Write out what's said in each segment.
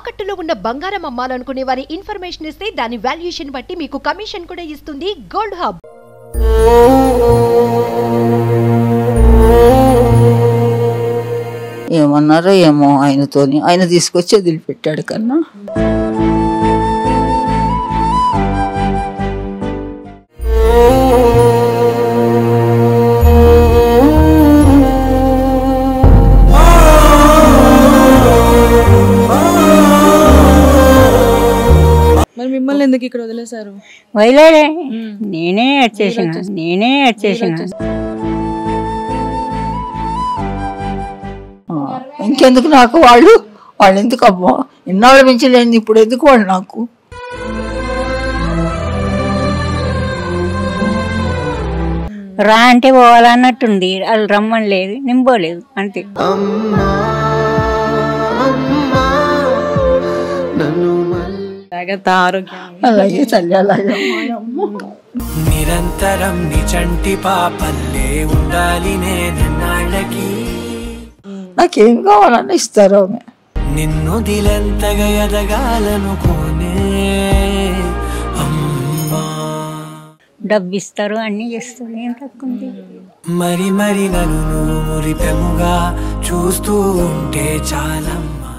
తాకట్టులో ఉన్న బంగారం అమ్మాలనుకునే వారి ఇన్ఫర్మేషన్ ఇస్తే దాని వాల్యుయేషన్ బట్టి మీకు కమిషన్ కూడా ఇస్తుంది గోల్డ్ హబ్ ఏమన్నారో ఏమో ఆయనతోని ఆయన తీసుకొచ్చి వదిలిపెట్టాడు కన్నా మరి మిమ్మల్ని ఎందుకు ఇక్కడ వదిలేశారు వదిలేడే నేనే వచ్చేసిన నేనే వచ్చేసిన ఆ, ఇంకెందుకు నాకు వాళ్ళు వాళ్ళు ఎందుకు అమ్మా ఇన్నాళ్ళు మించలేంది ఇప్పుడు ఎందుకు వాళ్ళు నాకు రా అంటే పోవాలన్నట్టుంది వాళ్ళు రమ్మని లేదు నింపోలేదు అంతే జాగ్రత్త ఆరోగ్యం అలాగే తల్లి అలాగే అమ్మా, అమ్మ. నిరంతరం నిచంటి పాపల్లే ఉండాలి నేనన్నాళ్ళకి నాకేం కావాలన్నా ఇస్తారు ఆమె నిన్ను దిలెంతగా ఎదగాలనుకోనే అమ్మా డబ్బు ఇస్తారు అన్ని చేస్తారు ఏం తక్కువ ఉంది మరి మరి నన్ను నువ్వు మురిపెముగా చూస్తూ ఉంటే చాలమ్మా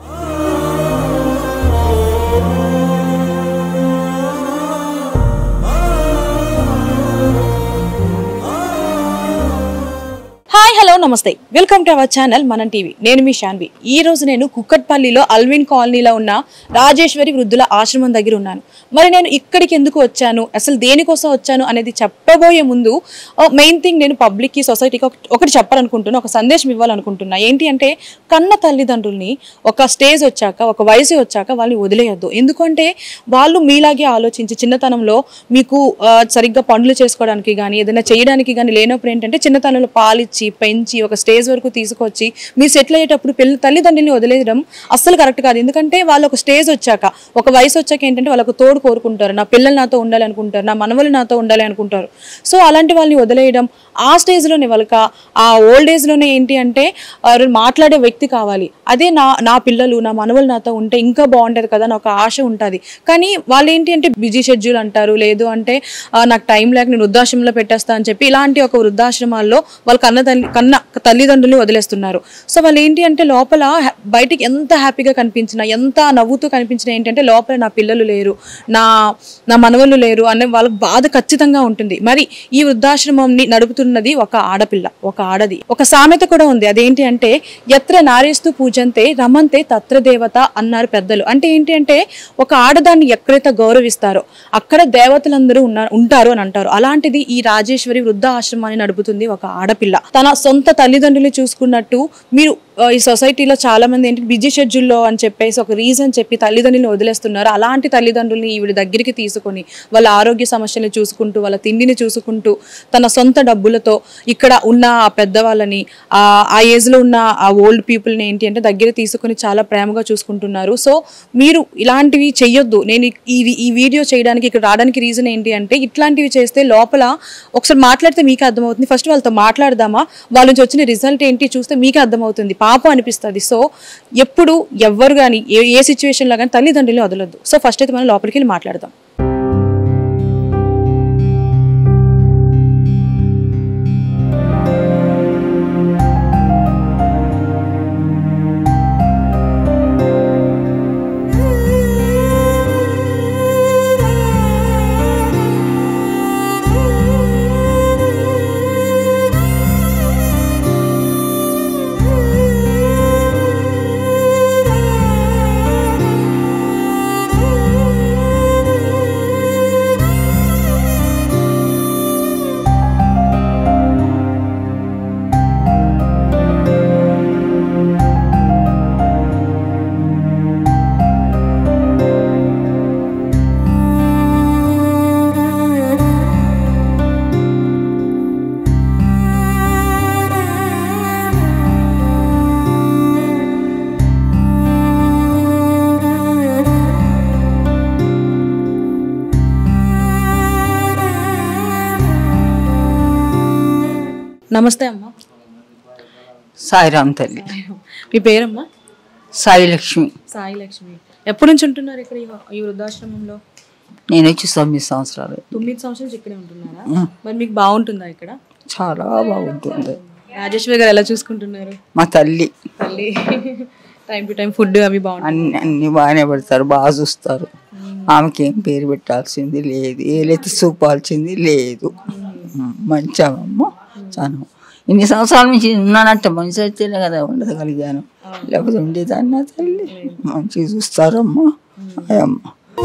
హాయ్ హలో నమస్తే welcome to our channel Manam TV నేను మీ శాన్వి ఈ రోజు నేను కుక్కట్పల్లిలో అల్విన్ కాలనీలో ఉన్న రాజేశ్వరి వృద్ధుల ఆశ్రమం దగ్గర ఉన్నాను మరి నేను ఇక్కడికి ఎందుకు వచ్చాను అసలు దేనికోసం వచ్చాను అనేది చెప్పబోయే ముందు మెయిన్ థింగ్ నేను పబ్లిక్కి సొసైటీకి ఒక- ఒకటి చెప్పాలనుకుంటున్నా ఒక సందేశం ఇవ్వాలనుకుంటున్నా ఏంటి అంటే కన్న తల్లిదండ్రుల్ని ఒక స్టేజ్ వచ్చాక ఒక వయసు వచ్చాక వాళ్ళని వదిలేయొద్దు ఎందుకంటే వాళ్ళు మీలాగే ఆలోచించి చిన్నతనంలో మీకు ఆ, సరిగ్గా పనులు చేసుకోవడానికి కానీ ఏదైనా చేయడానికి కానీ లేనప్పుడు ఏంటంటే చిన్నతనంలో పాలిచ్చి పెంచి ఒక స్టేజ్ వరకు తీసుకొచ్చి మీరు సెటిల్ అయ్యేటప్పుడు పిల్ల తల్లిదండ్రుల్ని వదిలేయడం అస్సలు కరెక్ట్ కాదు ఎందుకంటే వాళ్ళు ఒక స్టేజ్ వచ్చాక ఒక వయసు వచ్చాక ఏంటంటే వాళ్ళకు తోడు కోరుకుంటారు నా పిల్లలు నాతో ఉండాలి అనుకుంటారు నా మనవలు నాతో ఉండాలి అనుకుంటారు సో అలాంటి వాళ్ళని వదిలేయడం ఆ స్టేజ్లోనే వాళ్ళక ఆ ఓల్డ్ ఏజ్లోనే ఏంటి అంటే ఆ, మాట్లాడే వ్యక్తి కావాలి అదే నా నా పిల్లలు నా మనవలు నాతో ఉంటే ఇంకా బాగుంటుంది కదా అని ఒక ఆశ ఉంటుంది కానీ వాళ్ళు ఏంటి అంటే బిజీ షెడ్యూల్ అంటారు లేదు అంటే ఆ, నాకు టైం లేక నేను వృద్ధాశ్రమంలో పెట్టేస్తా అని చెప్పి ఇలాంటి ఒక వృద్ధాశ్రమాల్లో వాళ్ళ కన్న తల్లి కన్న తల్లిదండ్రులు వదిలేస్తున్నారు సో వాళ్ళు ఏంటి అంటే లోపల హ్యా- బయటికి ఎంత హ్యాపీగా కనిపించినా ఎంత నవ్వుతూ కనిపించినా ఏంటంటే లోపల నా పిల్లలు లేరు నా నా మనవలు లేరు అనే వాళ్ళకి బాధ ఖచ్చితంగా ఉంటుంది మరి ఈ వృద్ధాశ్రమంని నడుపుతున్నది ఒక ఆడపిల్ల ఒక ఆడది ఒక సామెత కూడా ఉంది అదేంటి అంటే ఎత్ర నారేస్తూ పూజంతే రమంతే తత్ర దేవత అన్నారు పెద్దలు అంటే ఏంటి అంటే ఒక ఆడదాన్ని ఎక్కడైతే గౌరవిస్తారో అక్కడ దేవతలందరూ ఉన్నారు ఉంటారు అని అంటారు అలాంటిది ఈ రాజేశ్వరి వృద్ధ ఆశ్రమాన్ని నడుపుతుంది ఒక ఆడపిల్ల తన సొంత తల్లిదండ్రులు చూసుకున్నట్టు మీరు ఆ, ఈ సొసైటీలో చాలా మంది ఏంటి బిజీ షెడ్యూల్లో అని చెప్పేసి ఒక రీజన్ చెప్పి తల్లిదండ్రులను వదిలేస్తున్నారు అలాంటి తల్లిదండ్రుల్ని ఈవిడ దగ్గరికి తీసుకొని వాళ్ళ ఆరోగ్య సమస్యలు చూసుకుంటూ వాళ్ళ తిండిని చూసుకుంటూ తన సొంత డబ్బులతో ఇక్కడ ఉన్న ఆ పెద్దవాళ్ళని ఆ ఆ ఏజ్లో ఉన్న ఆ ఓల్డ్ పీపుల్ని ఏంటి అంటే దగ్గర తీసుకొని చాలా ప్రేమగా చూసుకుంటున్నారు సో మీరు ఇలాంటివి చెయ్యొద్దు నేను ఈ ఈ వీడియో చేయడానికి ఇక్కడ రావడానికి రీజన్ ఏంటి అంటే ఇట్లాంటివి చేస్తే లోపల ఒకసారి మాట్లాడితే మీకే అర్థమవుతుంది ఫస్ట్ వాళ్ళతో మాట్లాడదామా వాళ్ళ నుంచి వచ్చిన రిజల్ట్ ఏంటి చూస్తే మీకే అర్థమవుతుంది పాపం అనిపిస్తుంది సో ఎప్పుడు ఎవ్వరు కానీ ఏ ఏ సిచ్యువేషన్లో కానీ తల్లిదండ్రులు వదలొద్దు సో ఫస్ట్ అయితే మనం లోపలికి వెళ్ళి మాట్లాడదాం నమస్తే అమ్మా సాయిరామ్ తల్లి మీ పేరమ్మా సాయిలక్ష్మి సాయి లక్ష్మి ఎప్పటి నుంచి ఉంటున్నారు ఇక్కడ ఈ- ఈ వృద్ధాశ్రమంలో నేను వచ్చి తొమ్మిది సంవత్సరాలు తొమ్మిది సంవత్సరాలు ఇక్కడే ఉంటున్నారా మరి మీకు బాగుంటుందా ఇక్కడ చాలా బాగుంటుంది రాజేశ్వరి గారు ఎలా చూసుకుంటున్నారు మా తల్లి తల్లి టైం టు టైం ఫుడ్ అవి బాగుంటుంది అన్ని అన్ని బాగానే పెడతారు బాగా చూస్తారు ఆమెకి ఏం పేరు పెట్టాల్సింది లేదు ఏలెత్తి చూపాల్సింది లేదు మంచామమ్మ చాను ఇన్ని సంవత్సరాల నుంచి ఉన్నానంటే మంచి అయితేనే కదా ఉండగలిగాను లేకపోతే ఉండేదాన్ని నా తల్లి మంచిగా చూస్తారమ్మా అయ్యమ్మ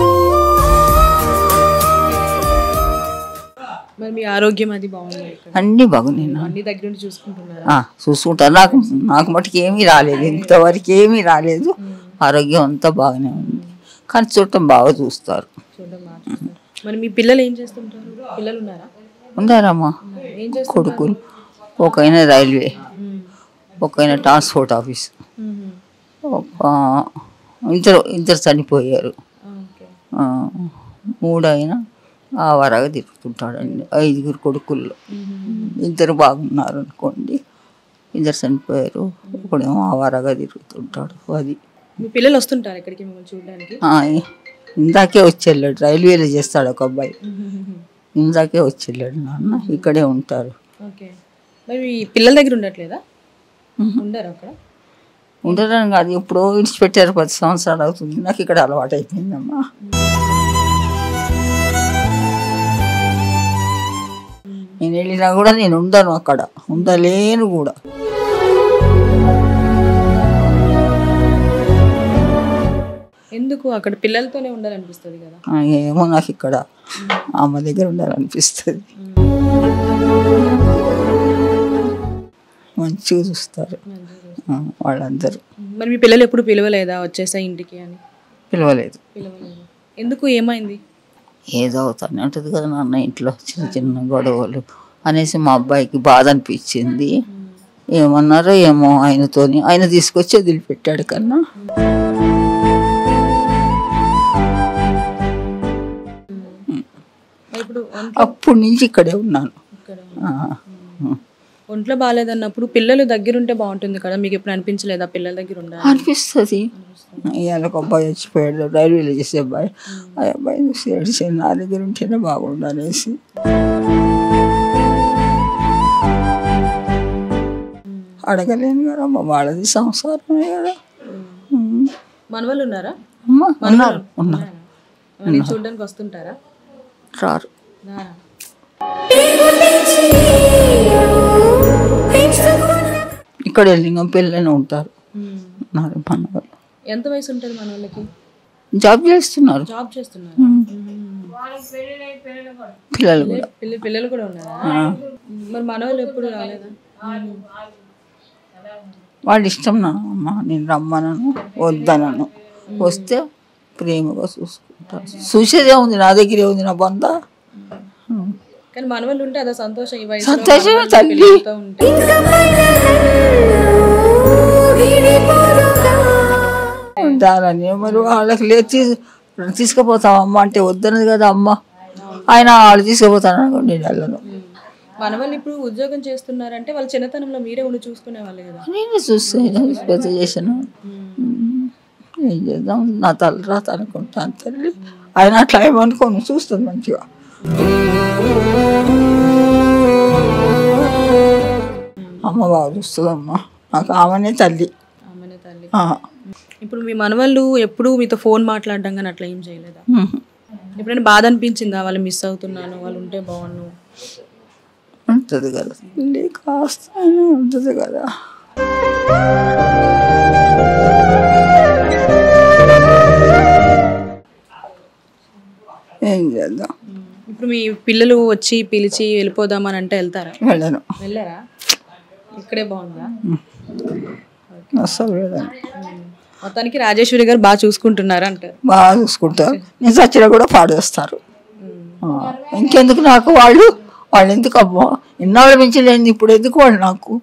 మరి మీ ఆరోగ్యం అది బాగుంది ఇక్కడ అన్నీ బాగున్నాయి నా అన్ని దగ్గర నుండి చూసుకుంటున్నారా ఆ, చూసుకుంటారు నాకు నాకు మటుకు ఏమీ రాలేదు ఇంతవరకు ఏమీ రాలేదు ఆరోగ్యం అంతా బాగానే ఉంది కానీ చూడటం బాగా చూస్తారు చూడడం బాగా చూస్తారు. మరి మీ పిల్లలు ఏం చేస్తుంటారు పిల్లలు ఉన్నారా ఉండారమ్మా ఏం చేస్తారు కొడుకులు ఒక ఆయన రైల్వే ఒక ఆయన ట్రాన్స్పోర్ట్ ఆఫీస్ ఒక ఇద్దరు ఇద్దరు చనిపోయారు ఓకే ఆ, మూడు ఆయన ఆ వరగా తిరుగుతుంటాడండి ఐదుగురు కొడుకుల్లో ఇద్దరు బాగున్నారు అనుకోండి ఇద్దరు చనిపోయారు ఒకడేమో ఆ వరగా తిరుగుతుంటాడు అది మీ పిల్లలు వస్తుంటారు ఇక్కడికి మిమ్మల్ని చూడడానికి ఆ, ఇందాకే వచ్చి వెళ్ళాడు రైల్వేలో చేస్తాడు ఒక అబ్బాయి ఇందాకే వచ్చి వెళ్ళాడు నాన్న ఇక్కడే ఉంటారు ఓకే మరి మీ పిల్లల దగ్గర ఉండట్లేదా ఉండరు అక్కడ ఉండడం కాదు ఎప్పుడో విడిచిపెట్టారు పది సంవత్సరాలు అవుతుంది నాకు ఇక్కడ అలవాటు అయిపోయిందమ్మా నేను వెళ్ళినా కూడా నేను ఉండను అక్కడ ఉండలేను కూడా ఎందుకు అక్కడ పిల్లలతోనే ఉండాలనిపిస్తుంది కదా ఆ, ఏమో నాకు ఇక్కడ అమ్మ దగ్గర ఉండాలనిపిస్తుంది మంచిగా చూస్తారు ఆ, వాళ్ళందరూ మరి మీ పిల్లలు ఎప్పుడు పిలవలేదా వచ్చేసా ఇంటికి అని పిలవలేదు పిలవలేదు ఎందుకు ఏమైంది ఏదో అవుతానే ఉంటుంది కదా నాన్న ఇంట్లో చిన్న చిన్న గొడవలు అనేసి మా అబ్బాయికి బాధ అనిపించింది ఏమన్నారో ఏమో ఆయనతోని ఆయన తీసుకొచ్చి వదిలిపెట్టాడు కన్నా మరి ఇప్పుడు ఒం- అప్పటి నుంచి ఇక్కడే ఉన్నాను ఇక్కడ ఆ, ఒంట్లో బాగాలేదన్నప్పుడు పిల్లలు దగ్గరుంటే బాగుంటుంది కదా మీకు ఎప్పుడు అనిపించలేదా పిల్లల దగ్గర ఉండాలి అనిపిస్తుంది ఇవాళ ఒక అబ్బాయి చచ్చిపోయాడు రైల్వేలో చేసే అబ్బాయి ఆ అబ్బాయి చూసి ఏడిచాను నా దగ్గర ఉంటేనే బాగుండు అనేసి అడగలేను కదా అమ్మ వాళ్ళది సంసారమే కదా ఉమ్. మనవాళ్ళు ఉన్నారా అమ్మ ఉన్నారు ఉన్నారు ఎవరైనా చూడడానికి వస్తుంటారా రారు రారా? ఇక్కడ లింగం పెళ్ళని ఉంటారు ఉన్నారు మన వాళ్ళు ఎంత వయసు ఉంటుంది మన వాళ్ళకి జాబ్ చేస్తున్నారు జాబ్ చేస్తున్నారు పిల్లలు కూడా పిల్ల పిల్లలు కూడా ఉన్నారా మరి మన వాళ్ళు ఎప్పుడు రాలేదా వాళ్ళ ఇష్టం నా అమ్మ నేను రమ్మనను వద్దనను వస్తే ప్రేమగా చూసుకుంటాను చూసేదే ఉంది నా దగ్గరే ఉంది నా బంద కానీ మన వాళ్ళు ఉంటే అదో సంతోషం ఈ వయసు సంతోషమే తల్లి ఉంటే ఉండాలని మరి వాళ్ళకి లేదు తీసు తీసుకుపోతాం అమ్మ అంటే వద్దనది కదా అమ్మ ఆయన వాళ్ళు తీసుకుపోతాను అనుకోండి నేను వెళ్ళను మన వాళ్ళు ఇప్పుడు ఉద్యోగం చేస్తున్నారంటే వాళ్ళ చిన్నతనంలో మీరే ఉండి చూసుకునే వాళ్ళు కదా నేను చూస్తాను పెద్ద చేశాను ఏం చేద్దాం నా తలరాత అనుకుంటాను తల్లి ఆయన అట్లా ఏమనుకోను చూస్తుంది మంచిగా అమ్మ బాగా చూస్తుందమ్మా నాకు ఆమెనే తల్లి ఆమెనే తల్లి ఆ. ఇప్పుడు మీ మనవాళ్ళు ఎప్పుడు మీతో ఫోన్ మాట్లాడడం కానీ అట్లా ఏం చేయలేదా ఉహు. ఎప్పుడైనా బాధ అనిపించిందా వాళ్ళు మిస్ అవుతున్నాను వాళ్ళు ఉంటే బాగున్నాను ఉంటుంది కదా తల్లి కాస్త ఉంటుంది కదా ఏం చేద్దాం ఇప్పుడు మీ పిల్లలు వచ్చి పిలిచి వెళ్ళిపోదామని అంటే వెళ్తారా వెళ్ళను వెళ్ళారా ఇక్కడే బాగుందా అస్సలు వెళ్ళను మొత్తానికి రాజేశ్వరి గారు బాగా చూసుకుంటున్నారు అంటారు బాగా చూసుకుంటారు నేను చచ్చినా కూడా పాడేస్తారు ఆ, ఇంకెందుకు నాకు వాళ్ళు వాళ్ళు ఎందుకు అమ్మా ఇన్నాళ్ళు మించి లేని ఇప్పుడు ఎందుకు వాళ్ళు నాకు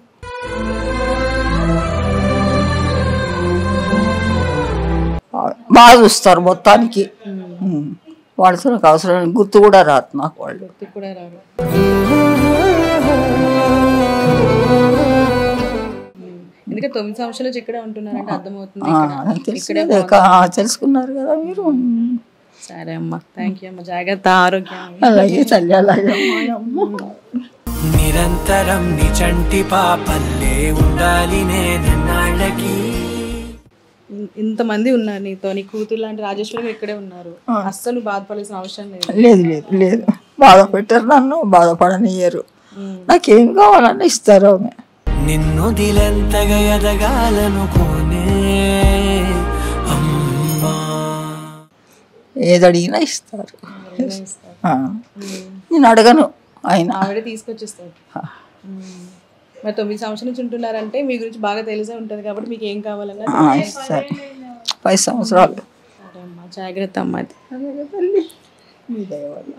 ఆ, బాగా చూస్తారు మొత్తానికి ఉమ్. వాళ్ళతో నాకు అవసరం గుర్తు కూడా రాదు నాకు వాళ్ళు గుర్తుకు కూడా రారు ఎందుకంటే తొమ్మిది సంవత్సరాల నుంచి ఇక్కడే ఉంటున్నారంటే అర్థమవుతుంది ఆ, ఇక్కడ. తెలుసు ఇక్కడే కదా, కా- తెలుసుకున్నారు కదా మీరు సరే అమ్మా థ్యాంక్ యూ అమ్మా జాగ్రత్త ఆరోగ్యం అలాగే తల్లి అలాగే అమ్మ. నిరంతరం నీ చంటి పాపల్లే ఉండాలి నేనన్నాళ్ళకి ఇన్- ఇంతమంది ఉన్నారు నీతో నీ కూతురు లాంటి రాజేశ్వరి గారు ఇక్కడే ఉన్నారు అస్సలు బాధపడాల్సిన అవసరం లేదు లేదు లేదు లేదు బాధ పెట్టారు నన్ను బాధపడనియ్యరు నాకేం కావాలన్నా ఇస్తారు ఆమె నిన్ను దిలెంతగా ఎదగాలనుకోనే అమ్మా ఏది అడిగినా ఇస్తారు ఆ. నేను అడగను ఆయన ఆవిడే తీసుకొచ్చేస్తారు మరి తొమ్మిది సంవత్సరాల నుంచి ఉంటున్నారంటే మీ గురించి బాగా తెలిసే ఉంటుంది కాబట్టి మీకు ఏం కావాలన్నా ఆ, ఇస్తారు పది సంవత్సరాలు సరే అమ్మా జాగ్రత్త అమ్మా అది మీ దయ వల్ల.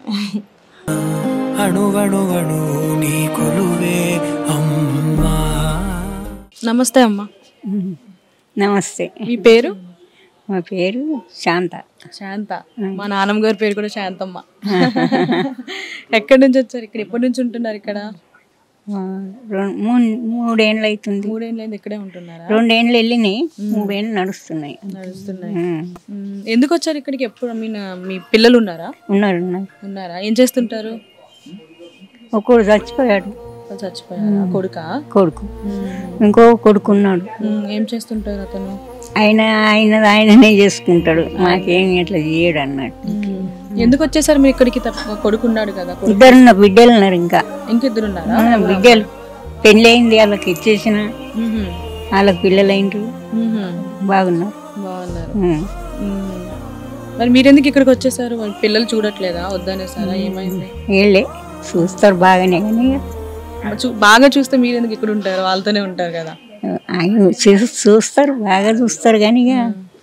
అణువణువణు నీ కొలువే అమ్మా నమస్తే అమ్మా నమస్తే మీ పేరు మా పేరు శాంత శాంత మా నాన్నమ్మ గారి పేరు కూడా శాంతమ్మ ఎక్కడి నుంచి వచ్చారు ఇక్కడ ఎప్పటి నుంచి ఉంటున్నారు ఇక్కడ ఆ, రెండు మూడు మూడేళ్ళు అవుతుంది మూడేళ్ళైంది ఇక్కడే ఉంటున్నారా రెండేళ్ళు వెళ్ళినాయి మూడేళ్ళు నడుస్తున్నాయి నడుస్తున్నాయి ఉమ్. మ్మ్. ఎందుకు వచ్చారు ఇక్కడికి ఎప్పుడు మీ నా- మీ పిల్లలు ఉన్నారా ఉన్నారు ఉన్నారు ఉన్నారా ఏం చేస్తుంటారు ఒకడు చచ్చిపోయాడు వాళ్ళు చచ్చిపోయారా కొడుకా కొడుకు ఇంకో కొడుకున్నాడు మ్మ్. ఏం చేస్తుంటారు అతను ఆయన ఆయన ఆయననే చేసుకుంటాడు మాకేం ఇట్లా చేయడు అన్నట్టు ఎందుకు వచ్చేసారు మీరు ఇక్కడికి తప్ప కొడుకు ఉన్నాడు కదా కొడుకు ఇద్దరున్న బిడ్డలు ఉన్నారు ఇంకా ఇంకిద్దరు ఉన్నారా ఆ, బిడ్డలు పెళ్ళయింది వాళ్ళకి ఇచ్చేసిన మ్మ్. వాళ్ళకి పిల్లలు అయిండ్రు మ్మ్. బాగున్నారు బాగున్నారు ఉమ్. మ్మ్. మరి మీరెందుకు ఇక్కడికి వచ్చేసారు వాళ్ళ పిల్లలు చూడట్లేదా వద్దనేసారా ఏమైంది వీళ్ళే చూస్తారు బాగానే కానీ చూ- బాగా చూస్తే మీరు ఎందుకు ఇక్కడ ఉంటారు వాళ్ళతోనే ఉంటారు కదా ఆయన చూ- చూస్తారు బాగా చూస్తారు కానీ ఇక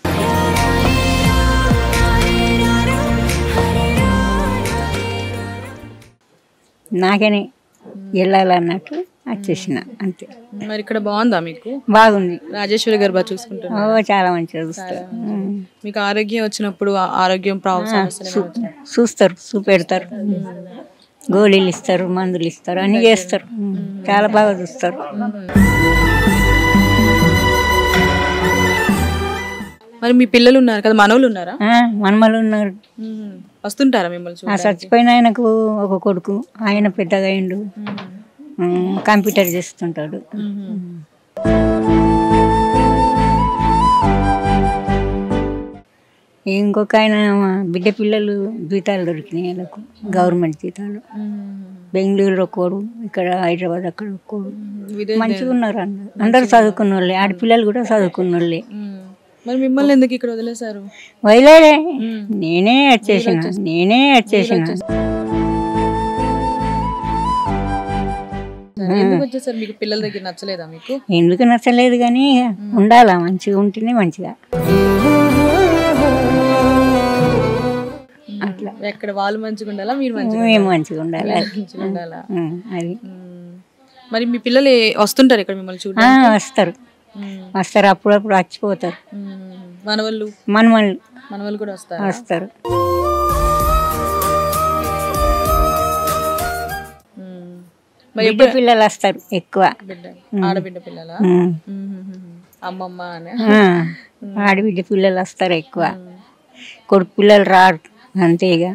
నాకనే వెళ్ళాలన్నట్టు వచ్చేసిన అంతే మరి ఇక్కడ బాగుందా మీకు బాగుంది రాజేశ్వరి గారు బాగా చూసుకుంటారు ఓ చాలా మంచిగా చూస్తారు ఉమ్. మీకు ఆరోగ్యం వచ్చినప్పుడు ఆ ఆరోగ్యం ప్రాబ్లమ్స్ సమస్యలు ఏమైనా వచ్చినా- చూస్తారు చూపెడతారు గోళీలు ఇస్తారు మందులు ఇస్తారు అన్ని చేస్తారు ఉమ్. చాలా బాగా చూస్తారు మరి మీ పిల్లలు ఉన్నారు కదా మనోళ్ళు ఉన్నారా ఆ, మనమలు ఉన్నారు మ్మ్. వస్తుంటారా మిమ్మల్ని ఆ చూడ చచ్చిపోయిన ఆయనకు ఒక కొడుకు ఆయన పెద్దగా అయిండు ఉమ్, కంప్యూటర్ చేస్తుంటాడు ఇంకొక ఆయన మా బిడ్డ పిల్లలు జీతాలు దొరికినాయి వాళ్ళకు గవర్నమెంట్ జీతాలు బెంగళూరులో కోడు ఇక్కడ హైదరాబాద్ అక్కడ కోడు విదేశ మంచిగా ఉన్నారు అందరు అందరు చదువుకున్న వాళ్ళే ఆడపిల్లలు కూడా చదువుకున్న వాళ్ళే మ్మ్. మరి మిమ్మల్ని ఎందుకు ఇక్కడ వదిలేశారు వదిలేడే నేనే వచ్చేసిన నేనే వచ్చేసిన ఎందుకు వచ్చేసారు మీకు పిల్లల దగ్గర నచ్చలేదా మీకు ఎందుకు నచ్చలేదు కానీ ఉండాలా మంచిగా ఉంటేనే మంచిగా అట్లా ఎక్కడ వాళ్ళు మంచిగా ఉండాలా మీరు మంచిగా మేము మంచిగా ఉండాలి అది. మంచిగా ఉండాలా ఉమ్, అది మ్మ్. మరి మీ పిల్లలు ఏ- వస్తుంటారు ఇక్కడ మిమ్మల్ని చూడ ఆ, వస్తారు వస్తారు అప్పుడప్పుడు వచ్చిపోతారు మనవాళ్ళు మనమల్ని మనవాళ్ళు కూడా వస్తారు వస్తారు మరి బిడ్డ పిల్లలు వస్తారు ఎక్కువ బిడ్డ ఆడబిడ్డ పిల్లల ఉమ్. అమ్మమ్మ అని ఆ, ఆడబిడ్డ పిల్లలు వస్తారు ఎక్కువ కొడుకు పిల్లలు రారు అంతేగా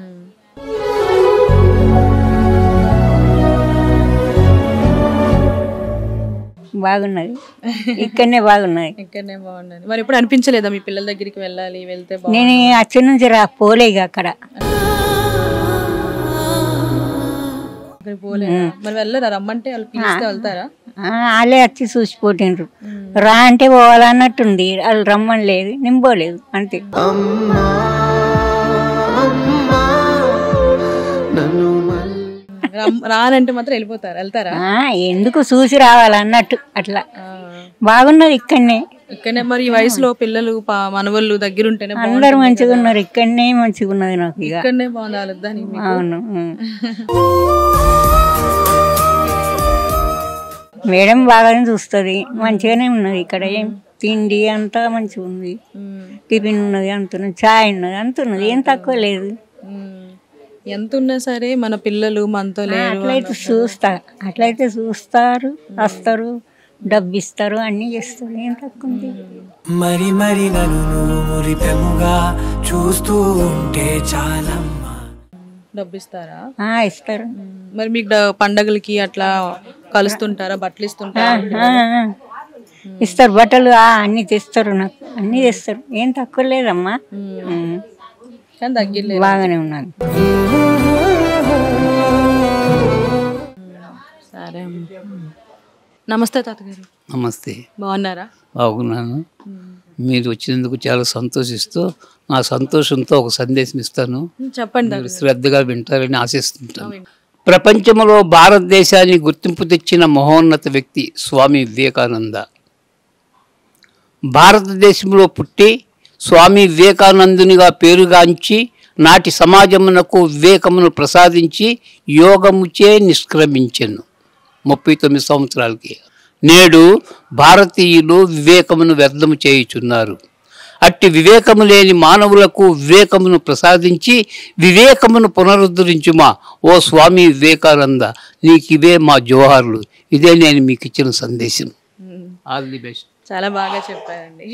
బాగున్నది ఇక్కడనే బాగున్నది ఇక్కడనే బాగుండండి మరి ఎప్పుడు అనిపించలేదా మీ పిల్లల దగ్గరికి వెళ్ళాలి వెళ్తే బాగుంది నేను అచ్చ నుంచి రా పోలే ఇక అక్కడ అక్కడికి పోలేదా మరి వెళ్ళరా రమ్మంటే వాళ్ళు పిలిస్తే వెళ్తారా ఆ, వాళ్ళే వచ్చి చూసిపోటిండ్రు రా అంటే పోవాలన్నట్టుంది వాళ్ళు రమ్మని లేదు నేను పోలేదు అంతే రమ్- రానంటే మాత్రం వెళ్ళిపోతారు వెళ్తారా ఆ, ఎందుకు చూసి రావాలన్నట్టు అట్లా ఆ. బాగున్నది ఇక్కడనే ఇక్కడనే మరి ఈ వయసులో పిల్లలు పా- మనవళ్ళు దగ్గర ఉంటేనే బాగుంటుంది అందరు మంచిగా ఉన్నారు ఇక్కడనే మంచిగా ఉన్నది నాకు ఇక ఇక్కడనే బాగుంది వాళ్ళొద్దని మీకు అవును ఉం. మేడం బాగానే చూస్తుంది మంచిగానే ఉన్నది ఇక్కడ ఏం తిండి అంతా మంచిగా ఉంది ఉమ్. టిఫిన్ ఉన్నది అంత ఉన్నది చాయ్ ఉన్నది అంత ఉన్నది ఏం తక్కువ లేదు ఉమ్. ఎంత ఉన్నా సరే మన పిల్లలు మనతో లేరు అట్లయితే చూస్తా అట్లయితే చూస్తారు వస్తారు డబ్బు ఇస్తారు అన్నీ చేస్తారు ఏం తక్కువ ఉంది మరి మరి నన్ను నువ్వు మురిపెముగా చూస్తూ ఉంటే చాలమ్మా డబ్బు ఇస్తారా ఆ, ఇస్తారు మరి మీకు డ- పండగలకి అట్లా కలుస్తుంటారా బట్టలు ఆ, ఇస్తుంటారా ఆ, ఆ. ఇస్తారు బట్టలు ఆ, అన్నీ తెస్తారు నాకు అన్నీ తెస్తారు ఏం తక్కువ లేదమ్మా ఉమ్. కానీ తగ్గిలేదు బాగానే ఉన్నాను సరే అమ్మ. నమస్తే తాతగారు నమస్తే బాగున్నారా బాగున్నాను మీరు వచ్చినందుకు చాలా సంతోషిస్తూ నా సంతోషంతో ఒక సందేశం ఇస్తాను చెప్పండి మీరు తాతగారు. శ్రద్ధగా వింటారని ఆశిస్తుంటాను ప్రపంచంలో భారతదేశాన్ని గుర్తింపు తెచ్చిన మహోన్నత వ్యక్తి స్వామి వివేకానంద భారతదేశంలో పుట్టి స్వామి వివేకానందునిగా పేరుగాంచి నాటి సమాజమునకు వివేకమును ప్రసాదించి యోగముచే నిష్క్రమించెను ముప్పై తొమ్మిది సంవత్సరాలకి నేడు భారతీయులు వివేకమును వ్యర్థము చేయుచున్నారు అట్టి వివేకము లేని మానవులకు వివేకమును ప్రసాదించి వివేకమును పునరుద్ధరించుమా ఓ స్వామి వివేకానంద నీకివే మా జోహార్లు ఇదే నేను మీకు ఇచ్చిన సందేశం ఉమ్. ఆల్ ది బెస్ట్ చాలా బాగా చెప్పారండి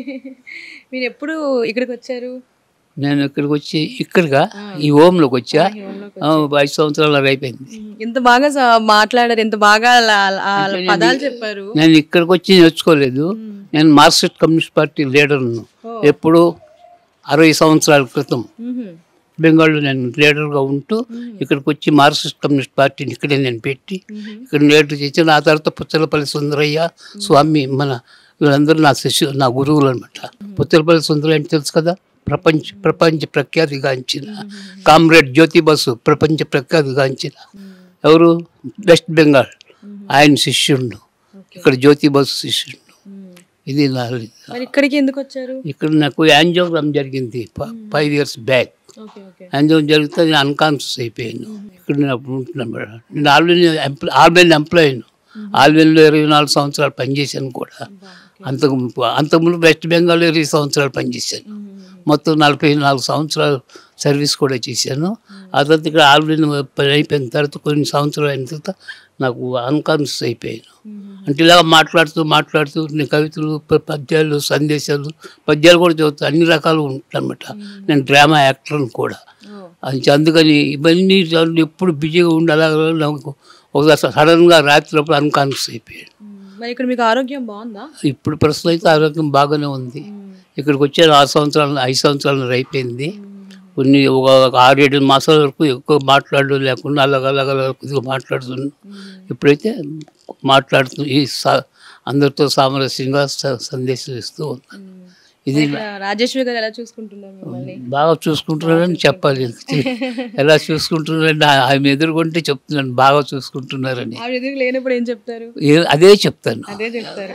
మీరు ఎప్పుడు ఇక్కడికి వచ్చారు నేను ఇక్కడికి వచ్చి ఇక్కడిగా ఈ హోమ్లోకి వచ్చా ఆ, ఐదు సంవత్సరాలు అయిపోయింది ఇంత బాగా స- మాట్లాడారు ఇంత బాగా లా- ఆ పదాలు చెప్పారు నేను ఇక్కడికి వచ్చి నేర్చుకోలేదు నేను మార్క్సిస్ట్ కమ్యూనిస్ట్ పార్టీ లీడర్ను ఎప్పుడు అరవై సంవత్సరాల క్రితం మ్మ్. బెంగాల్లో నేను లీడర్గా ఉంటూ ఇక్కడికి వచ్చి మార్క్సిస్ట్ కమ్యూనిస్ట్ పార్టీని ఇక్కడే నేను పెట్టి ఇక్కడ లీడర్ చేసి ఆ తర్వాత పుచ్చలపల్లి సుందరయ్య స్వామి మన వీళ్ళందరూ నా శిష్యు నా గురువులు అనమాట పుచ్చలపల్లి సుందరయ్య అంటే తెలుసు కదా ప్రపంచ ప్రపంచ ప్రఖ్యాతిగాంచిన కామ్రేడ్ జ్యోతి బసు ప్రపంచ ప్రఖ్యాతిగాంచిన ఎవరు వెస్ట్ బెంగాల్ ఆయన శిష్యుడు ఇక్కడ జ్యోతి బసు శిష్యుడు ఇది నా మరి ఇక్కడికి ఎందుకు వచ్చారు ఇక్కడ నాకు యాంజియోగ్రామ్ జరిగింది five years back okay okay angiogram జరిగితే నేను అన్కాన్షియస్ అయిపోయాను ఇక్కడ నేను అప్పుడు ఉంటున్నాను మేడం నేను ఆల్రెడీ ఎంప్లాయ్ ఆల్బెన్ ఎంప్లాయీను ఆల్బెన్లో ఇరవై నాలుగు సంవత్సరాలు పనిచేశాను కూడా అంతకు మునుపు- అంతకుముందు వెస్ట్ బెంగాల్లో ఇరవై సంవత్సరాలు పనిచేశాను మొత్తం నలభై నాలుగు సంవత్సరాలు సర్వీస్ కూడా చేశాను ఆ తర్వాత ఇక్కడ ఆల్రెడీ పని అయిపోయిన తర్వాత కొన్ని సంవత్సరాలు అయిన తర్వాత నాకు అన్కాన్షియస్ అయిపోయాను అంటే ఇలా మాట్లాడుతూ మాట్లాడుతూ నేను కవితలు ప- పద్యాలు సందేశాలు పద్యాలు కూడా చదువుతాను అన్ని రకాలు ఉంటానమాట నేను డ్రామా యాక్టర్ని కూడా అది అందుకని ఇవన్నీ చదువు ఎప్పుడు బిజీగా ఉండి అలా నాకు ఒకసారి సడన్గా రాత్రి అన్కాన్షియస్ అయిపోయాను మరి ఇక్కడ మీకు ఆరోగ్యం బాగుందా ఇప్పుడు ప్రస్తుతం అయితే ఆరోగ్యం బాగానే ఉంది ఇక్కడికి వచ్చాను ఆరు సంవత్సరాలు ఐదు సంవత్సరాలు అయిపోయింది కొన్ని ఒక ఒక ఆరేడు మాసాల వరకు ఎక్కువ మాట్లాడడం లేకుండా అలాగ అలాగ అలాగ కొద్దిగా మాట్లాడుతున్నాను ఇప్పుడైతే మాట్లాడుతూ ఈ సా- అందరితో సామరస్యంగా స- సందేశం ఇస్తూ ఉన్నాను ఇది ఇక్కడ రాజేశ్వరి గారు ఎలా చూసుకుంటున్నారు మిమ్మల్ని బాగా చూసుకుంటున్నారని చెప్పాలి ఎలా చూసుకుంటున్నారని ఆ- ఆమె ఎదుర్కొంటే చెప్తున్నాను బాగా చూసుకుంటున్నారని ఆవిడ ఎదురు లేనప్పుడు ఏం చెప్తారు ఏ- అదే చెప్తాను అదే చెప్తారు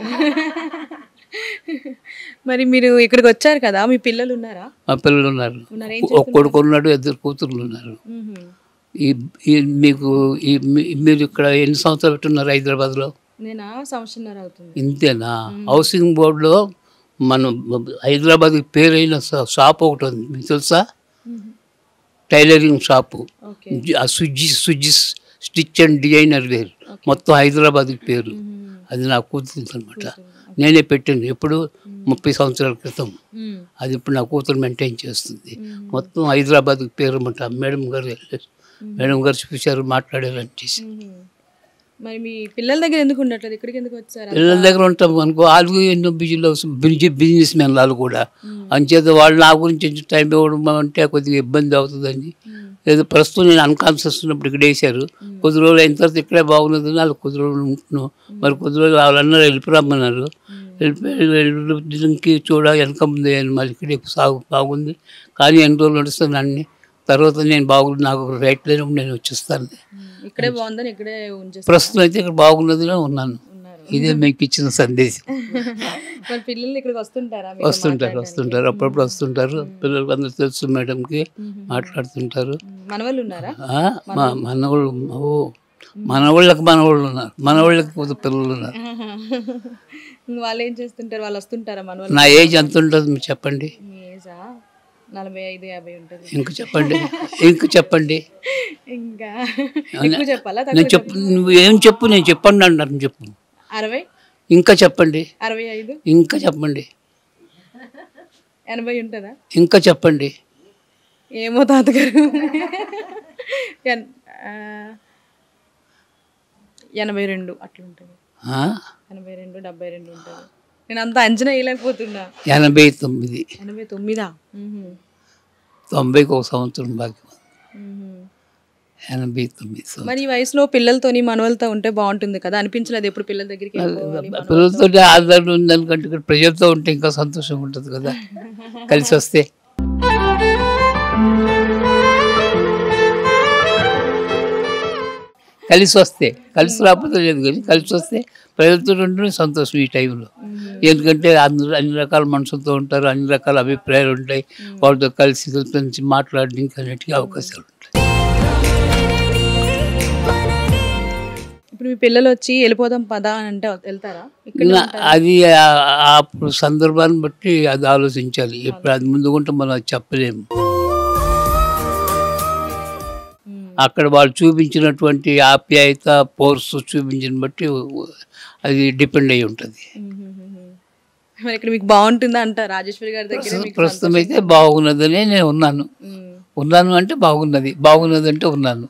మరి మీరు ఇక్కడికి వచ్చారు కదా మీ పిల్లలు ఉన్నారా మా పిల్లలు ఉన్నారు ఉన్నారు ఏం ఒక కొడుకు ఉన్నాడు ఇద్దరు కూతుర్లు ఉన్నారు మ్మ్. ఈ ఈ మీకు ఈ మీ- మీరు ఇక్కడ ఎన్ని సంవత్సరాలు పెట్టున్నారు హైదరాబాద్లో నేనా సంవత్సరంన్నర అవుతుంది ఇంతేనా హౌసింగ్ బోర్డులో మనం హైదరాబాద్ పేరైన షా- షాప్ ఒకటి ఉంది మీకు తెలుసా టైలరింగ్ షాపు ఓకే ఆ Sujji Sujji stitch and designer wear మొత్తం హైదరాబాద్ పేరు అది నా కూతురు అనమాట నేనే పెట్టాను ఎప్పుడు ముప్పై సంవత్సరాల క్రితం మ్మ్. అది ఇప్పుడు నా కూతురు మెయింటైన్ చేస్తుంది మొత్తం హైదరాబాద్ పేరు అనమాట మేడం గారు వెళ్ళారు. మేడం గారు చూశారు మాట్లాడారని చేసి మ్మ్. మరి మీ పిల్లల దగ్గర ఎందుకు ఉండట్లేదు ఇక్కడికి ఎందుకు వచ్చారు పిల్లల దగ్గర ఉంటాం అనుకో వాళ్ళు ఎన్నో బిజీలో బిజీ బిజినెస్ మెన్ వాళ్ళు కూడా అంచేత వాళ్ళు నా గురించి కొంచెం టైం ఇవ్వడం అంటే కొద్దిగా ఇబ్బంది అవుతుందని ఏదో ప్రస్తుతం నేను అన్కాన్షియస్ ఉన్నప్పుడు ఇక్కడ వేశారు కొద్ది రోజులు అయిన తర్వాత ఇక్కడే బాగున్నది వాళ్ళు కొద్ది రోజులు ఉంటున్నాం మరి కొద్ది రోజులు వాళ్ళు అన్నారు వెళ్ళిపోరమ్మన్నారు వెళ్ళిపోయి వెళ్ళి చూడ వెనక ముందు అని మళ్ళీ ఇక్కడే సాగు బాగుంది కానీ ఎన్ని రోజులు నడుస్తుంది అన్ని తర్వాత నేను బాగుంది నాకు రైట్ లేనప్పుడు నేను వచ్చేస్తాను ఇక్కడే బాగుందని ఇక్కడే ఉంచేస్తారు ప్రస్తుతం అయితే ఇక్కడ బాగున్నదిలో ఉన్నాను ఇదే మీకు ఇచ్చిన సందేశం మరి పిల్లలు ఇక్కడికి వస్తుంటారా మీతో వస్తుంటారు మాట్లాడడానికి? వస్తుంటారు అప్పుడప్పుడు వస్తుంటారు పిల్లలకి అందరూ తెలుసు మేడంకి మాట్లాడుతుంటారు మనవాళ్ళు ఉన్నారా ఆ, మా మనవాళ్ళు ఓ మనవాళ్ళకి మనవాళ్ళు ఉన్నారు మనవాళ్ళకి కొద్ది పిల్లలు ఉన్నారు వాళ్ళు ఏం చేస్తుంటారు వాళ్ళు వస్తుంటారా మనవాళ్ళు నా ఏజ్ ఎంత ఉంటుంది మీరు చెప్పండి మీ ఏజా నలభై ఐదు యాభై ఉంటుంది ఇంక చెప్పండి ఇంక చెప్పండి ఇంకా ఎక్కువ చెప్పాలా నేను చెప్పు నువ్వు ఏం చెప్పు నేను చెప్పండి అంటాను చెప్పు అరవై ఇంకా చెప్పండి అరవై ఐదు ఇంకా చెప్పండి ఎనభై ఉంటుందా ఇంకా చెప్పండి ఏమో తాతగారు ఎన్- ఆ, ఎనభై రెండు అట్లా ఉంటుంది ఆ? ఎనభై రెండు డెబ్బై రెండు ఉంటుంది నేను అంత అంచనా వేయలేకపోతున్నా ఎనభై తొమ్మిది ఎనభై తొమ్మిదా మ్హూ. తొంభైకి ఒక సంవత్సరం బాకీ ఉంది. మ్హూ. ఎనభై తొమ్మిది సంవత్సరం. మరి ఈ వయసులో పిల్లలతోని మనవలతో ఉంటే బాగుంటుంది కదా అనిపించలేదు ఎప్పుడు పిల్లల దగ్గరికి వెళ్ళిపోవాలి మనవలతో. పిల్లలతో ఆధారం ఉందనుకంటే ఇక్కడ ప్రజలతో ఉంటే ఇంకా సంతోషంగా ఉంటుంది కదా కలిసి వస్తే కలిసి వస్తే కలిసి రాకపోతే లేదు కానీ కలిసి వస్తే ప్రజలతో ఉంటేనే సంతోషం ఈ టైంలో ఎందుకంటే అందరూ అన్ని రకాల మనుషులతో ఉంటారు అన్ని రకాల అభిప్రాయాలు ఉంటాయి వాళ్ళతో కలిసి కలిసి మాట్లాడడానికి అన్నిటికీ అవకాశాలు ఉంటాయి ఇప్పుడు మీ పిల్లలు వచ్చి వెళ్ళిపోదాం పదా అని అంటే వెళ్తారా ఇక్కడ నా- అది ఆ- ఆ అప్పుడు సందర్భాన్ని బట్టి అది ఆలోచించాలి ఇప్పుడు అది ముందుకుంటే మనం అది చెప్పలేము అక్కడ వాళ్ళు చూపించినటువంటి ఆప్యాయత ఫోర్స్ చూపించిన బట్టి అది డిపెండ్ అయి ఉంటుంది మరి ఇక్కడ మీకు బాగుంటుందా అంట రాజేశ్వరి గారి దగ్గర మీకు ప్రస్తుతం అయితే బాగున్నదనే నేను ఉన్నాను ఉన్నాను అంటే బాగున్నది బాగున్నది అంటే ఉన్నాను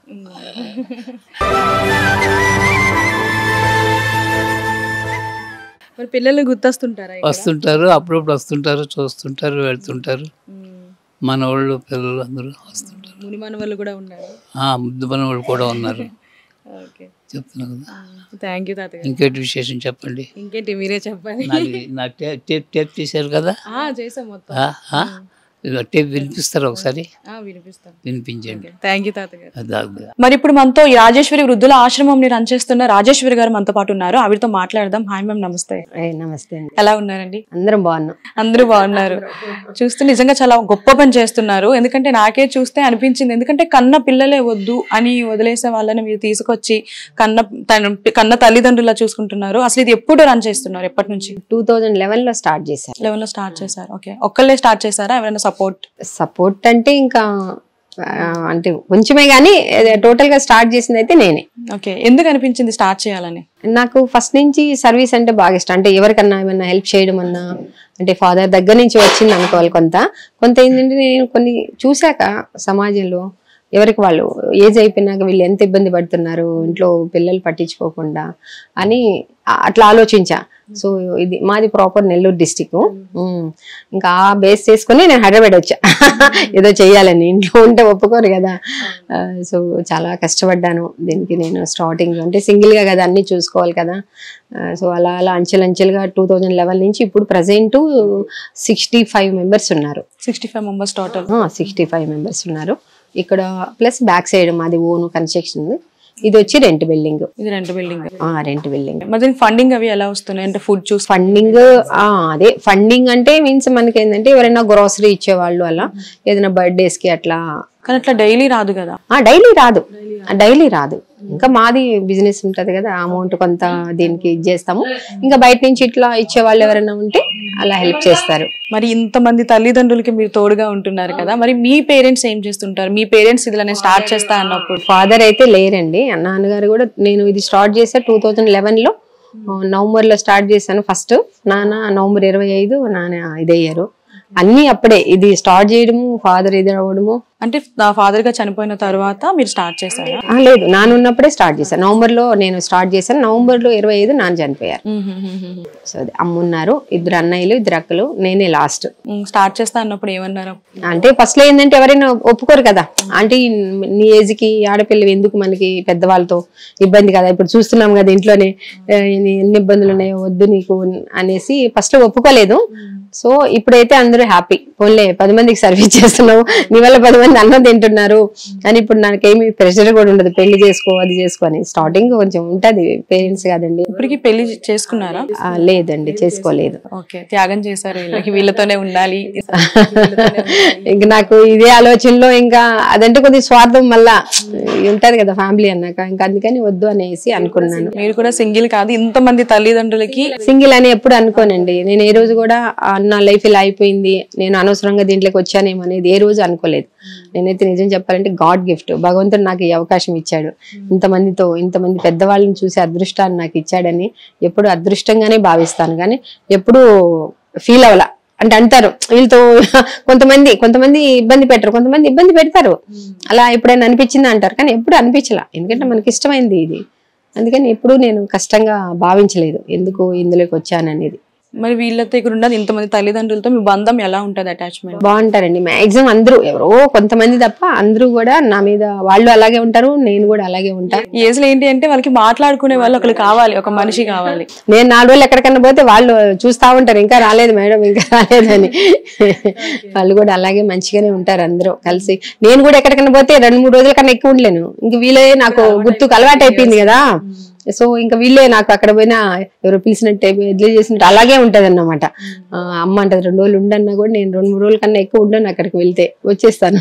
మరి పిల్లలు గుర్తొస్తుంటారా ఇక్కడ? వస్తుంటారు అప్పుడప్పుడు వస్తుంటారు చూస్తుంటారు వెళ్తుంటారు మ్మ్. మన వాళ్ళు పిల్లలు అందరూ వస్తుంటారు ముని మనవళ్ళు కూడా ఉన్నారు ఆ, ముద్దు మన వాళ్ళు కూడా ఉన్నారు ఓకే చెప్తున్నా కదా థ్యాంక్ యూ తాతగారు ఇంకేంటి విశేషం చెప్పండి ఇంకేంటి మీరే చెప్పాలి నాకు నా టేప్ టేప్ టేప్ చేశారు కదా ఆ, చేసాం మొత్తం ఆ, ఆ? ఇదిగో టేప్ వినిపిస్తారా ఒకసారి ఆ, వినిపిస్తాం వినిపించండి థ్యాంక్ యూ తాతగారు అది మరి ఇప్పుడు మనతో ఈ రాజేశ్వరి వృద్ధుల ఆశ్రమంని రన్ చేస్తున్న రాజేశ్వరి గారు మనతో పాటు ఉన్నారు ఆవిడతో మాట్లాడదాం హాయ్ మ్యామ్ నమస్తే నమస్తే అండి ఎలా ఉన్నారండి అందరం బాగున్నాం అందరూ బాగున్నారు చూస్తే నిజంగా చాలా గొప్ప పని చేస్తున్నారు ఎందుకంటే నాకే చూస్తే అనిపించింది ఎందుకంటే కన్న పిల్లలే వద్దు అని వదిలేసే వాళ్ళని మీరు తీసుకొచ్చి కన్న తన కన్న తల్లిదండ్రులా చూసుకుంటున్నారు అసలు ఇది ఎప్పుడు రన్ చేస్తున్నారు ఎప్పటి నుంచి టూ థౌజండ్ లెవెన్ లో స్టార్ట్ చేశారు లెవెన్ లో స్టార్ట్ చేశారు ఓకే ఒక్కళ్ళే స్టార్ట్ చేశారా ఎవరైనా సపోర్ట్ సపోర్ట్ అంటే ఇంకా ఆ, అంటే కొంచెమే కానీ టోటల్ గా స్టార్ట్ చేసింది అయితే నేనే ఓకే ఎందుకు అనిపించింది స్టార్ట్ చేయాలని నాకు ఫస్ట్ నుంచి సర్వీస్ అంటే బాగా ఇష్టం అంటే ఎవరికన్నా ఏమన్నా హెల్ప్ చేయడం అన్నా అంటే ఫాదర్ దగ్గర నుంచి వచ్చింది అనుకోవాలి కొంత కొంత ఏంటంటే నేను కొన్ని చూశాక సమాజంలో ఎవరికి వాళ్ళు ఏజ్ అయిపోయినాక వీళ్ళు ఎంత ఇబ్బంది పడుతున్నారు ఇంట్లో పిల్లలు పట్టించుకోకుండా అని ఆ- అట్లా ఆలోచించా సో ఇది మాది ప్రాపర్ నెల్లూరు డిస్టిక్ ఇంకా ఆ బేస్ చేసుకుని నేను హైదరాబాద్ వచ్చా ఏదో చెయ్యాలని ఇంట్లో ఉంటే ఒప్పుకోరు కదా సో చాలా కష్టపడ్డాను దీనికి నేను స్టార్టింగ్ అంటే single గా కదా అన్ని చూసుకోవాలి కదా సో అలా అలా అంచెలంచెలుగా టూ థౌజండ్ లెవెన్ నుంచి ఇప్పుడు ప్రజెంట్ సిక్స్టీ ఫైవ్ మెంబర్స్ ఉన్నారు sixty five members total sixty five members ఉన్నారు ఇక్కడ ప్లస్ బ్యాక్ సైడ్ మాది ఓన్ కన్స్ట్రక్షన్ ఉంది ఇది వచ్చి రెంట్ బిల్డింగ్ ఇది రెండు బిల్డింగ్ రెంట్ బిల్డింగ్ మరి దీనికి ఫండింగ్ అవి ఎలా వస్తున్నాయి అంటే ఫుడ్ చూసి ఫండింగ్ అదే ఫండింగ్ అంటే మీన్స్ మనకి ఏంటంటే ఎవరైనా గ్రోసరీ ఇచ్చేవాళ్ళు అలా ఏదైనా బర్త్డేస్ కి అట్లా కానీ అట్లా డైలీ రాదు కదా ఆ డైలీ రాదు డైలీ రాదు ఇంకా మాది బిజినెస్ ఉంటది కదా అమౌంట్ కొంత దీనికి ఇచ్చేస్తాము ఇంకా బయట నుంచి ఇట్లా ఇచ్చే వాళ్ళు ఎవరైనా ఉంటే అలా హెల్ప్ చేస్తారు మరి ఇంతమంది తల్లిదండ్రులకి మీరు తోడుగా ఉంటున్నారు కదా మరి మీ పేరెంట్స్ ఏం చేస్తుంటారు మీ పేరెంట్స్ ఇది నేను స్టార్ట్ చేస్తా అన్నప్పుడు ఫాదర్ అయితే లేరండి నాన్నగారు కూడా నేను ఇది స్టార్ట్ చేసా టూ థౌజండ్ లెవెన్ లో నవంబర్ లో స్టార్ట్ చేశాను ఫస్ట్ నాన్న నవంబర్ ఇరవై ఐదు నాన్న ఇదయ్యారు అన్ని అప్పుడే ఇది స్టార్ట్ చేయడము ఫాదర్ ఇది అవ్వడము అంటే నా ఫాదర్ గా చనిపోయిన తర్వాత మీరు స్టార్ట్ చేశారా ఆ, లేదు నాన్న ఉన్నప్పుడే స్టార్ట్ చేశాను నవంబర్ లో నేను స్టార్ట్ చేశాను నవంబర్ లో ఇరవై ఐదు నాన్న చనిపోయారు సో అది అమ్మ ఉన్నారు ఇద్దరు అన్నయ్యలు ఇద్దరు అక్కలు నేనే లాస్ట్ స్టార్ట్ చేస్తా అన్నప్పుడు ఏమన్నారు అంటే ఫస్ట్ లో ఏంటంటే ఎవరైనా ఒప్పుకోరు కదా అంటే నీ ఏజ్ కి ఆడపిల్ల ఎందుకు మనకి పెద్దవాళ్ళతో ఇబ్బంది కదా ఇప్పుడు చూస్తున్నాం కదా ఇంట్లోనే ఆ, ఎన్ని- ఎన్ని ఇబ్బందులు ఉన్నాయో వద్దు నీకు అనేసి ఫస్ట్ లో ఒప్పుకోలేదు సో ఇప్పుడైతే అందరూ హ్యాపీ పోన్లే పది మందికి సర్వీస్ చేస్తున్నావు నీ వల్ల పది మంది అన్నం తింటున్నారు అని ఇప్పుడు నాకేమి ప్రెషర్ కూడా ఉండదు పెళ్లి చేసుకో అది చేసుకో అని స్టార్టింగ్ కొంచెం ఉంటది పేరెంట్స్ కాదండి ఇప్పటికి పెళ్లి చేసుకున్నారా ఆ, లేదండి చేసుకోలేదు ఓకే త్యాగం చేశారు వీళ్ళకి వీళ్ళతోనే ఉండాలి ఇంక నాకు ఇదే ఆలోచనలో ఇంకా అదంటే కొద్ది స్వార్థం మళ్ళా ఉంటది కదా ఫ్యామిలీ అన్నాక ఇంకా అందుకని వద్దు అనేసి అనుకున్నాను మీరు కూడా సింగిల్ కాదు ఇంతమంది తల్లిదండ్రులకి సింగిల్ అని ఎప్పుడు అనుకోనండి నేను ఏ రోజు కూడా ఆ, నా లైఫ్ ఇలా అయిపోయింది నేను అనవసరంగా దీంట్లోకి వచ్చానేమో అనేది ఏ రోజు అనుకోలేదు నేనైతే నిజం చెప్పాలంటే గాడ్ గిఫ్ట్ భగవంతుడు నాకు ఈ అవకాశం ఇచ్చాడు ఇంతమందితో ఇంతమంది పెద్దవాళ్ళని చూసే అదృష్టాన్ని నాకు ఇచ్చాడని ఎప్పుడు అదృష్టంగానే భావిస్తాను కానీ ఎప్పుడు ఫీల్ అవ్వాల అంటే అంటారు వీళ్ళతో కొంతమంది కొంతమంది ఇబ్బంది పెట్టరు కొంతమంది ఇబ్బంది పెడతారు అలా ఎప్పుడైనా అనిపించిందా అంటారు కానీ ఎప్పుడు అనిపించలా ఎందుకంటే మనకి ఇష్టమైంది ఇది అందుకని ఎప్పుడు నేను కష్టంగా భావించలేదు ఎందుకు ఇందులోకి వచ్చాననేది మరి వీళ్ళతో ఇక్కడ ఉన్నది ఇంతమంది తల్లిదండ్రులతో మీ బంధం ఎలా ఉంటుంది అటాచ్మెంట్ బాగుంటారండి మాక్సిమం అందరూ ఎవరో కొంతమంది తప్ప అందరూ కూడా నా మీద వాళ్ళు అలాగే ఉంటారు నేను కూడా అలాగే ఉంటా ఈ ఏజ్ లో ఏంటి అంటే వాళ్ళకి మాట్లాడుకునే వాళ్ళు ఒకరు కావాలి ఒక మనిషి కావాలి నేను నాలుగు రోజులు ఎక్కడికన్నా పోతే వాళ్ళు చూస్తా ఉంటారు ఇంకా రాలేదు మేడం ఇంకా రాలేదని వాళ్ళు కూడా అలాగే మంచిగానే ఉంటారు అందరూ కలిసి నేను కూడా ఎక్కడికన్నా పోతే రెండు మూడు రోజుల కన్నా ఎక్కువ ఉండలేను ఇంక వీళ్ళే నాకు గుర్తుకు అలవాటు అయిపోయింది కదా సో ఇంకా వీళ్ళే నాకు అక్కడ పోయినా ఎవరో పిలిచినట్టు ఎడ్లీ చేసినట్టు అలాగే ఉంటది అన్నమాట ఆ, అమ్మ అంటది రెండు రోజులు ఉండన్నా కూడా నేను రెండు మూడు రోజుల కన్నా ఎక్కువ ఉండను అక్కడికి వెళ్తే వచ్చేస్తాను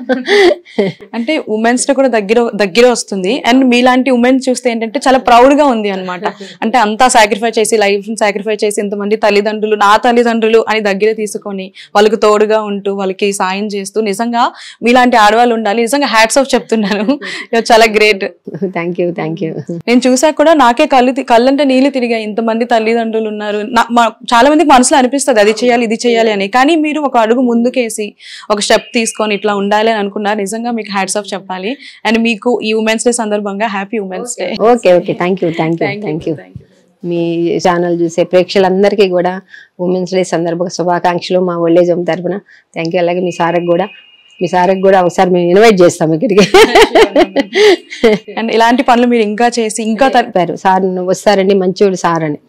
అంటే ఉమెన్స్ తో కూడా దగ్గర దగ్గర వస్తుంది అండ్ మీలాంటి ఉమెన్ చూస్తే ఏంటంటే చాలా ప్రౌడ్ గా ఉంది అన్నమాట అంటే అంతా సాక్రిఫై చేసి లైఫ్ సాక్రిఫై చేసి ఇంతమంది తల్లిదండ్రులు నా తల్లిదండ్రులు అని దగ్గర తీసుకొని వాళ్ళకి తోడుగా ఉంటూ వాళ్ళకి సాయం చేస్తూ నిజంగా మీలాంటి ఆడవాళ్ళు ఉండాలి నిజంగా హ్యాట్స్ ఆఫ్ చెప్తున్నాను You're చాలా great thank you thank you నేను చూసాక కూడా నాకే కళ్ళు తి- కళ్ళంటే నీళ్ళు తిరిగాయి ఇంతమంది తల్లిదండ్రులు ఉన్నారు నా- మా- చాలా మందికి మనసులో అనిపిస్తుంది అది చేయాలి ఇది చేయాలి అని కానీ మీరు ఒక అడుగు ముందుకేసి ఒక స్టెప్ తీసుకొని ఇట్లా ఉండాలి అని అనుకున్నారు నిజంగా మీకు హ్యాట్స్ ఆఫ్ చెప్పాలి అండ్ మీకు ఈ ఉమెన్స్ డే సందర్భంగా happy women's day okay okay thank you thank you thank you మీ ఛానల్ చూసే ప్రేక్షకులందరికీ కూడా ఉమెన్స్ డే సందర్భ శుభాకాంక్షలు మా ఓల్డేజ్ హోమ్ తరపున థ్యాంక్ యూ అలాగే మీ సార్కి కూడా మీ సార్కి కూడా ఒకసారి మేము ఇన్వైట్ చేస్తాం ఇక్కడికి అండ్ ఇలాంటి పనులు మీరు ఇంకా చేసి ఇంకా త- చెప్పారు సార్ వస్తారండి మంచోడు సార్ అని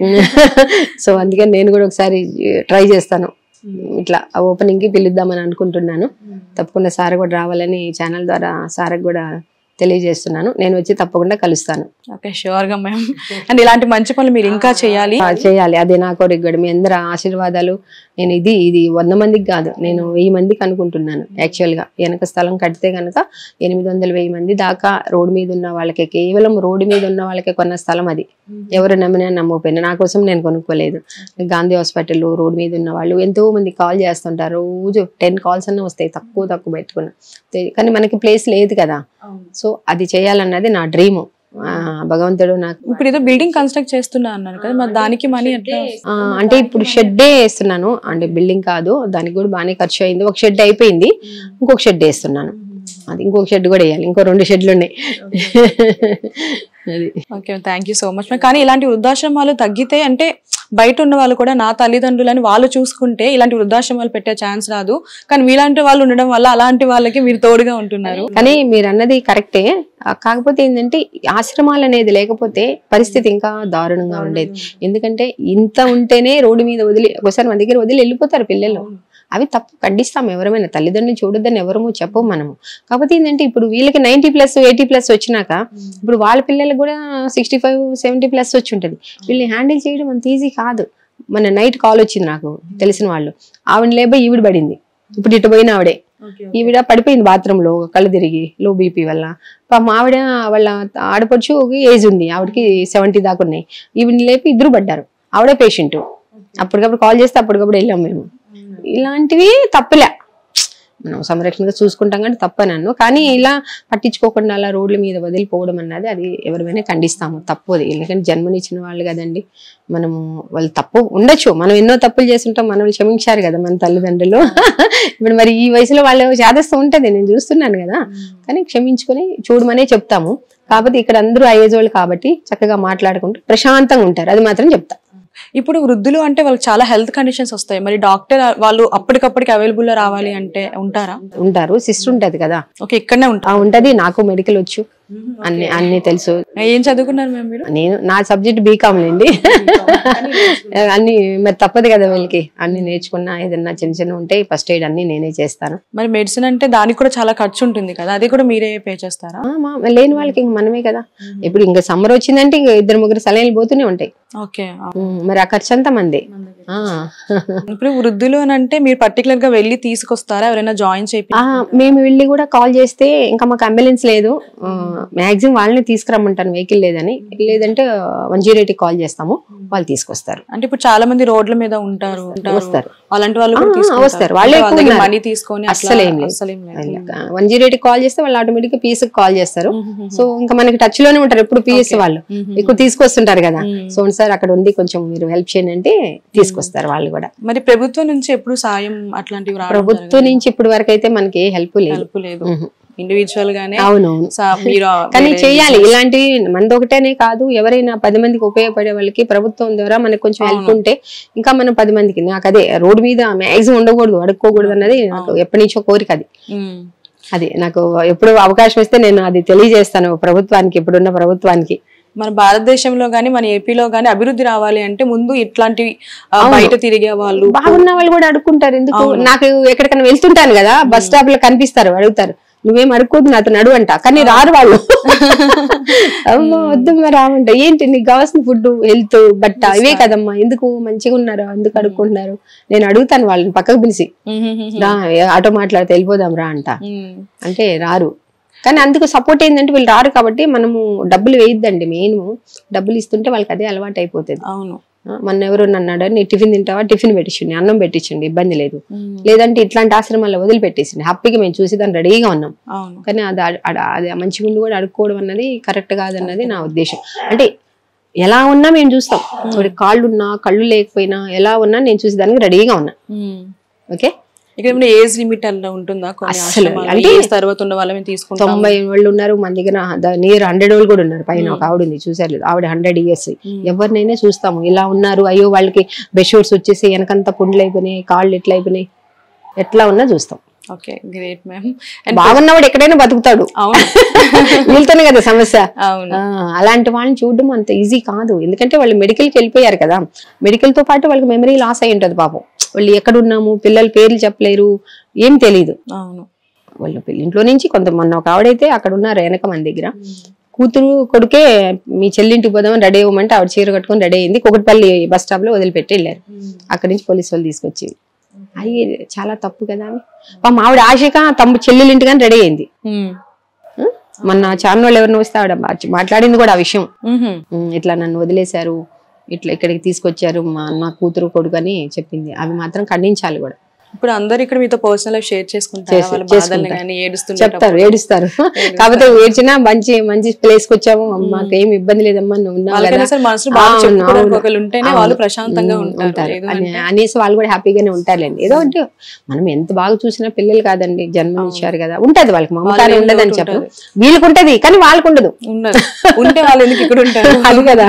సో అందుకని నేను కూడా ఒకసారి ట్రై చేస్తాను ఇట్లా ఓపెనింగ్ కి పిలుద్దామని అనుకుంటున్నాను తప్పకుండా సార్ కూడా రావాలని ఛానల్ ద్వారా సార్కి కూడా తెలియజేస్తున్నాను నేను వచ్చి తప్పకుండా కలుస్తాను ఓకే షూర్ గా మ్యామ్ అండ్ ఇలాంటి మంచి పనులు మీరు ఇంకా చేయాలి ఆ, చేయాలి అదే నా కోరిక కూడా మీ అందరి ఆశీర్వాదాలు నేను ఇది ఇది వంద మందికి కాదు నేను వెయ్యి మందికి అనుకుంటున్నాను యాక్చువల్ గా వెనక స్థలం కడితే కనుక ఎనిమిది వందల వెయ్యి మంది దాకా రోడ్డు మీద ఉన్న వాళ్ళకి కేవలం రోడ్డు మీద ఉన్న వాళ్ళకే కొన్న స్థలం అది ఎవరు నమ్మినా నమ్మకపోయినా నా కోసం నేను కొనుక్కోలేదు గాంధీ హాస్పిటల్ రోడ్డు మీద ఉన్న వాళ్ళు ఎంతో మంది కాల్ చేస్తుంటారు రోజు టెన్ కాల్స్ అన్న వస్తాయి తక్కువ తక్కువ పెట్టుకున్నా తే- కానీ మనకి ప్లేస్ లేదు కదా సో అది చేయాలన్నది నా డ్రీము భగవంతుడు నాకు ఇప్పుడు ఏదో బిల్డింగ్ కన్స్ట్రక్ట్ చేస్తున్నా అన్నారు కదా మరి దానికి మనీ ఎట్లా ఆ, అంటే ఇప్పుడు షెడ్డే వేస్తున్నాను అంటే బిల్డింగ్ కాదు దానికి కూడా బాగానే ఖర్చు అయింది ఒక షెడ్ అయిపోయింది ఇంకొక షెడ్ వేస్తున్నాను అది ఇంకొక షెడ్ కూడా వేయాలి ఇంకో రెండు షెడ్లు ఉన్నాయి అది okay thank you so much కానీ ఇలాంటి వృద్ధాశ్రమాలు తగ్గితే అంటే బయట ఉన్న వాళ్ళు కూడా నా తల్లిదండ్రులని వాళ్ళు చూసుకుంటే ఇలాంటి వృద్ధాశ్రమాలు పెట్టే ఛాన్స్ రాదు కానీ మీలాంటి వాళ్ళు ఉండడం వల్ల అలాంటి వాళ్ళకి మీరు తోడుగా ఉంటున్నారు కానీ మీరు అన్నది కరెక్టే ఆ, కాకపోతే ఏంటంటే ఆశ్రమాలు అనేది లేకపోతే పరిస్థితి ఇంకా దారుణంగా ఉండేది ఎందుకంటే ఇంత ఉంటేనే రోడ్డు మీద వదిలి ఒకసారి మన దగ్గర వదిలి వెళ్ళిపోతారు పిల్లలు అవి తప్పు ఖండిస్తాం ఎవరమైనా తల్లిదండ్రులు చూడొద్దని ఎవరము చెప్పము మనము కాకపోతే ఏంటంటే ఇప్పుడు వీళ్ళకి నైన్టీ ప్లస్ ఎయిటీ ప్లస్ వచ్చినాక ఇప్పుడు వాళ్ళ పిల్లలకు కూడా సిక్స్టీ ఫైవ్ సెవెంటీ ప్లస్ వచ్చి ఉంటుంది వీళ్ళని హ్యాండిల్ చేయడం అంత ఈజీ కాదు మన నైట్ కాల్ వచ్చింది నాకు తెలిసిన వాళ్ళు ఆవిడ లేబో ఈవిడ పడింది ఇప్పుడు ఇటు పోయిన ఆవిడే ఈవిడ పడిపోయింది బాత్రూమ్ లో కళ్ళు తిరిగి లో బీపీ వల్ల పాపం ఆవిడ వాళ్ళ ఆడపడుచు ఏజ్ ఉంది ఆవిడకి సెవెంటీ దాకా ఉన్నాయి ఈవిడ లేపి ఇద్దరు పడ్డారు ఆవిడే పేషెంట్ అప్పటికప్పుడు కాల్ చేస్తే అప్పటికప్పుడు వెళ్ళాం మేము ఇలాంటివి తప్పులే మనం సంరక్షణగా చూసుకుంటాం కానీ తప్పనన్ను కానీ ఇలా పట్టించుకోకుండా అలా రోడ్ల మీద వదిలిపోవడం అన్నది అది ఎవరిమైనా ఖండిస్తాము తప్పు అది ఎందుకంటే జన్మనిచ్చిన వాళ్ళు కదండి మనము వాళ్ళు తప్పు ఉండొచ్చు మనం ఎన్నో తప్పులు చేస్తుంటాం మనల్ని క్షమించారు కదా మన తల్లిదండ్రులు ఇప్పుడు మరి ఈ వయసులో వాళ్ళు చేదస్తూ ఉంటది నేను చూస్తున్నాను కదా కానీ క్షమించుకొని చూడమనే చెప్తాము కాకపోతే ఇక్కడ అందరూ అయ్యేజ్ వాళ్ళు కాబట్టి చక్కగా మాట్లాడుకుంటూ ప్రశాంతంగా ఉంటారు అది మాత్రం చెప్తా ఇప్పుడు వృద్ధులు అంటే వాళ్ళకి చాలా హెల్త్ కండిషన్స్ వస్తాయి మరి డాక్టర్ వాళ్ళు అప్పటికప్పటికి అవైలబుల్ లో రావాలి అంటే ఉంటారా ఉంటారు సిస్టర్ ఉంటది కదా ఓకే ఇక్కడనే ఉంటా ఆ ఉంటది నాకు మెడికల్ వచ్చు అన్ని అన్ని తెలుసు ఏం చదువుకున్నారు మ్యామ్ మీరు నేను నా సబ్జెక్ట్ బీకామ్ లేండి అన్ని మరి తప్పదు కదా వీళ్ళకి అన్ని నేర్చుకున్నా ఏదన్నా చిన్న చిన్న ఉంటే ఫస్ట్ ఎయిడ్ అన్ని నేనే చేస్తాను మరి మెడిసిన్ అంటే దానికి కూడా చాలా ఖర్చు ఉంటుంది కదా అది కూడా మీరే పే చేస్తారా ఆ, మా- లేని వాళ్ళకి ఇంక మనమే కదా ఇప్పుడు ఇంకా సమ్మర్ వచ్చిందంటే ఇంకా ఇద్దరు ముగ్గురు సలైన్లు పోతూనే ఉంటాయి ఓకే ఉమ్, మరి ఆ ఖర్చు అంతా మందే ఆ. ఇప్పుడు వృద్ధులు అని అంటే మీరు పర్టికులర్ గా వెళ్ళి తీసుకొస్తారా ఎవరైనా జాయిన్ చేపి ఆ, మేము వెళ్ళి కూడా కాల్ చేస్తే ఇంకా మాకు అంబులెన్స్ లేదు మాక్సిమం వాళ్ళని తీసుకురమ్మంటాను వెహికల్ లేదని లేదంటే వన్ జీరో ఎయిట్కి కాల్ చేస్తాము వాళ్ళు తీసుకొస్తారు అంటే ఇప్పుడు చాలా మంది రోడ్ల మీద ఉంటారు ఉంటారు. వస్తారు. అలాంటి వాళ్ళు ఆ, కూడా ఆ, తీసుకుంటారు. వస్తారు వాళ్ళే అంటే వాళ్ళ ఎక్కువ దగ్గర ఉన్నారు. మనీ తీసుకొని అట్లా అస్సలు ఏం లేదు అస్సలు ఏం లేదు. వన్ జీరో ఎయిట్ కాల్ చేస్తే వాళ్ళు ఆటోమేటిక్ గా పిఎస్ కాల్ చేస్తారు సో ఇంకా మనకి టచ్ లోనే ఉంటారు ఎప్పుడు పిఎస్ వాళ్ళు ఎక్కువ తీసుకొస్తుంటారు కదా సో సార్ అక్కడ ఉంది కొంచెం మీరు హెల్ప్ చేయండి అంటే తీసుకొస్తారు వాళ్ళు కూడా మరి ప్రభుత్వం నుంచి ఎప్పుడు సాయం అట్లాంటివి రావడం ప్రభుత్వం నుంచి ఇప్పటి వరకు అయితే మనకి ఏ హెల్ప్ లేదు హెల్ప్ లేదు ఇండివిజువల్ గానే అవునవును సా- మీరు కానీ వేరే చేయాలి ఇలాంటివి మనది ఒకటేనే కాదు ఎవరైనా పది మందికి ఉపయోగపడే వాళ్ళకి ప్రభుత్వం ద్వారా మనకి కొంచెం హెల్ప్ ఉంటే ఇంకా మనం పది మందికి నాకు అదే రోడ్డు మీద మ్యాక్సిమం ఉండకూడదు అడుక్కోకూడదు అన్నది నాకు ఎప్పటి నుంచో కోరిక అది ఉమ్. అది నాకు ఎప్పుడు అవకాశం ఇస్తే నేను అది తెలియజేస్తాను ప్రభుత్వానికి ఇప్పుడున్న ప్రభుత్వానికి మన భారతదేశంలో గానీ మన ఏపీలో గానీ అభివృద్ధి రావాలి అంటే ముందు ఇట్లాంటివి ఆ, బయట తిరిగే వాళ్ళు బాగున్న వాళ్ళు కూడా అడుక్కుంటారు ఎందుకు నాకు ఎక్కడికైనా వెళ్తుంటాను కదా బస్ స్టాప్ లో కనిపిస్తారు అడుగుతారు నువ్వేం అడుక్కోదు నాతో నడు అంట కానీ రారు వాళ్ళు అమ్మా వద్దమ్మా రావంట ఏంటి నీకు కావాల్సిన ఫుడ్ హెల్త్ బట్ట ఇవే కదమ్మా ఎందుకు మంచిగా ఉన్నారు ఎందుకు అడుక్కుంటున్నారు నేను అడుగుతాను వాళ్ళని పక్కకు పిలిచి రా ఆటో మాట్లాడితే వెళ్ళిపోదాం రా అంట ఉమ్. అంటే రారు కానీ అందుకు సపోర్ట్ ఏంటంటే వీళ్ళు రారు కాబట్టి మనము డబ్బులు వేయద్దండి మెయిన్ డబ్బులు ఇస్తుంటే వాళ్ళకి అదే అలవాటు అయిపోతుంది అవును ఆ, మొన్న ఎవరు నన్నాడు నీ టిఫిన్ తింటావా టిఫిన్ పెట్టించండి అన్నం పెట్టించండి ఇబ్బంది లేదు లేదంటే ఇట్లాంటి ఆశ్రమాల్లో వదిలిపెట్టేసింది హ్యాపీగా మేము చూసి దాన్ని రెడీగా ఉన్నాం అవును కానీ అది అడ- అడ- అది మంచి ముందు కూడా అడుక్కోవడం అన్నది కరెక్ట్ కాదన్నది నా ఉద్దేశం అంటే ఎలా ఉన్నా మేము చూస్తాం ఇప్పుడు కాళ్ళు ఉన్నా కళ్ళు లేకపోయినా ఎలా ఉన్నా నేను చూసి దానికి రెడీగా ఉన్నా ఉమ్. ఓకే ఇక్కడ ఏమైనా ఏజ్ లిమిట్ అలా ఉంటుందా కొన్ని అస్సలు. ఆశ్రమాల్లో అంటే ఏజ్ తర్వాత ఉన్న వాళ్ళని తీసుకుంటాం తొంభై వాళ్ళు ఉన్నారు మన దగ్గర నియర్ హండ్రెడ్ వాళ్ళు కూడా ఉన్నారు పైన ఒక ఆవిడ ఉంది చూసారు లేదు ఆవిడ హండ్రెడ్ ఇయర్స్ ఎవరినైనా చూస్తాము ఇలా ఉన్నారు అయ్యో వాళ్ళకి బెషూర్స్ వచ్చేసి వెనకంతా పుండ్లు అయిపోయినాయి కాళ్ళు ఎట్లా అయిపోయినాయి ఎట్లా ఉన్నా చూస్తాం ఓకే గ్రేట్ మ్యామ్ అండ్ బాగున్నవాడు ఎక్కడైనా బతుకుతాడు అవును వీళ్ళతోనే కదా సమస్య అవును ఆ, అలాంటి వాళ్ళని చూడడం అంత ఈజీ కాదు ఎందుకంటే వాళ్ళు మెడికల్కి వెళ్ళిపోయారు కదా మెడికల్ తో పాటు వాళ్ళకి మెమరీ లాస్ అయి ఉంటది పాపం వాళ్ళు ఎక్కడున్నాము పిల్లల పేర్లు చెప్పలేరు ఏం తెలియదు అవును వాళ్ళ పిల్ల- ఇంట్లో నుంచి కొంత మొన్న ఒక ఆవిడైతే అక్కడ ఉన్నారు వెనక మన దగ్గర కూతురు కొడుకే మీ చెల్లింటికి పోదామని రెడీ అవ్వమంటే ఆవిడ చీర కట్టుకొని రెడీ అయింది కుకట్పల్లి బస్ స్టాప్ లో వదిలిపెట్టి వెళ్ళారు అక్కడి నుంచి పోలీసు వాళ్ళు తీసుకొచ్చి అది చాలా తప్పు కదా అని పాపం ఆవిడ ఆశగా తమ్ము చెల్లెలింటిగాని రెడీ అయింది ఉమ్. ఉం? మొన్న చాన్ వాళ్ళు ఎవరిని వస్తే ఆవిడ మా- మాట్లాడింది కూడా ఆ విషయం మ్హూ. ఉం, ఇట్లా నన్ను వదిలేశారు ఇట్లా ఇక్కడికి తీసుకొచ్చారు మా నా కూతురు కొడుకు అని చెప్పింది అవి మాత్రం ఖండించాలి కూడా ఇప్పుడు అందరు ఇక్కడ మీతో పర్సనల్ లైఫ్ షేర్ చేసుకుంటారు చేసు- వాళ్ళ బాధల్ని చేసుకుంటారు. కానీ ఏడుస్తుంటారు చెప్తారు ఏడుస్తారు కాకపోతే ఏడ్చినా మంచి మంచి ప్లేస్ కి వచ్చాము మాకు ఏం ఇబ్బంది లేదమ్మా నువ్వు ఉన్నావు వాళ్ళకైనా కదా సరే మనసులో బాధ అవును, చెప్పుకోవడానికి అవును. ఒకళ్ళు ఉంటేనే అవును. వాళ్ళు ప్రశాంతంగా ఉమ్, ఉంటారు లేదు అని- అంటే అనేసి వాళ్ళు కూడా హ్యాపీగానే ఉంటారులేండి ఏదో అంటే మనం ఎంత బాగా చూసినా పిల్లలు కాదండి జన్మనిచ్చారు కదా ఉంటది వాళ్ళకి మమకారం వాళ్ళేం ఉండదని లోటు చెప్పను ఉంటది. వీళ్ళకి ఉంటది కానీ వాళ్ళకు ఉండదు ఉండదు ఉంటే వాళ్ళు ఎందుకు ఇక్కడ ఉంటారు అది కదా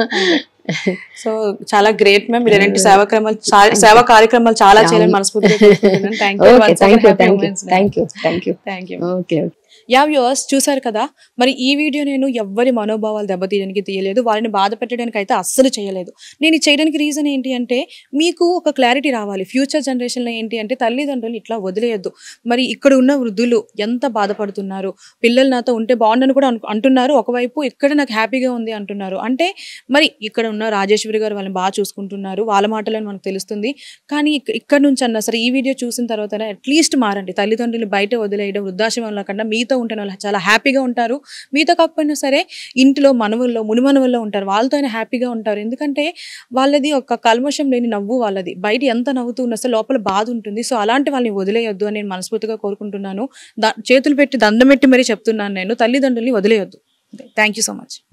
సో చాలా గ్రేట్ మ్యామ్ మీరు ఎలాంటి సేవా కార్యక్రమాలు చా- సేవా కార్యక్రమాలు చాలా చేయాలని మనస్ఫూర్తిగా కోరుకుంటున్నాను thank you okay thank you thank you thank you thank you thank you okay yeah viewers చూసారు కదా మరి ఈ వీడియో నేను ఎవ్వరి మనోభావాలు దెబ్బతీయడానికి తీయలేదు వారిని బాధ పెట్టడానికి అయితే అస్సలు చేయలేదు నేను ఇది చేయడానికి రీజన్ ఏంటి అంటే మీకు ఒక క్లారిటీ రావాలి ఫ్యూచర్ జనరేషన్లో ఏంటి అంటే తల్లిదండ్రులు ఇట్లా వదిలేయొద్దు మరి ఇక్కడ ఉన్న వృద్ధులు ఎంత బాధపడుతున్నారు పిల్లలు నాతో ఉంటే బాగుండని కూడా అను- అంటున్నారు ఒకవైపు ఇక్కడ నాకు హ్యాపీగా ఉంది అంటున్నారు అంటే మరి ఇక్కడ ఉన్న రాజేశ్వరి గారు వాళ్ళని బాగా చూసుకుంటున్నారు వాళ్ళ మాటలను మనకు తెలుస్తుంది కానీ ఇక్- ఇక్కడ నుంచి అన్నా సరే ఈ వీడియో చూసిన తర్వాత అట్లీస్ట్ మారండి తల్లిదండ్రులు బయట వదిలేయడం వృద్ధాశ్రమంలో కన్నా మీతో ఉంటే వాళ్ళు చాలా హ్యాపీగా ఉంటారు మీతో కాకపోయినా సరే ఇంటిలో మనవుల్లో మునిమనవుల్లో ఉంటారు వాళ్ళతో అయినా హ్యాపీగా ఉంటారు ఎందుకంటే వాళ్ళది ఒక కల్మషం లేని నవ్వు వాళ్ళది బయట ఎంత నవ్వుతూ ఉన్నా సరే లోపల బాధ ఉంటుంది సో అలాంటి వాళ్ళని వదిలేయొద్దు అని నేను మనస్ఫూర్తిగా కోరుకుంటున్నాను దా- చేతులు పెట్టి దండం పెట్టి మరీ చెప్తున్నాను నేను తల్లిదండ్రుల్ని వదిలేయొద్దు థ్యాంక్ యూ సో మచ్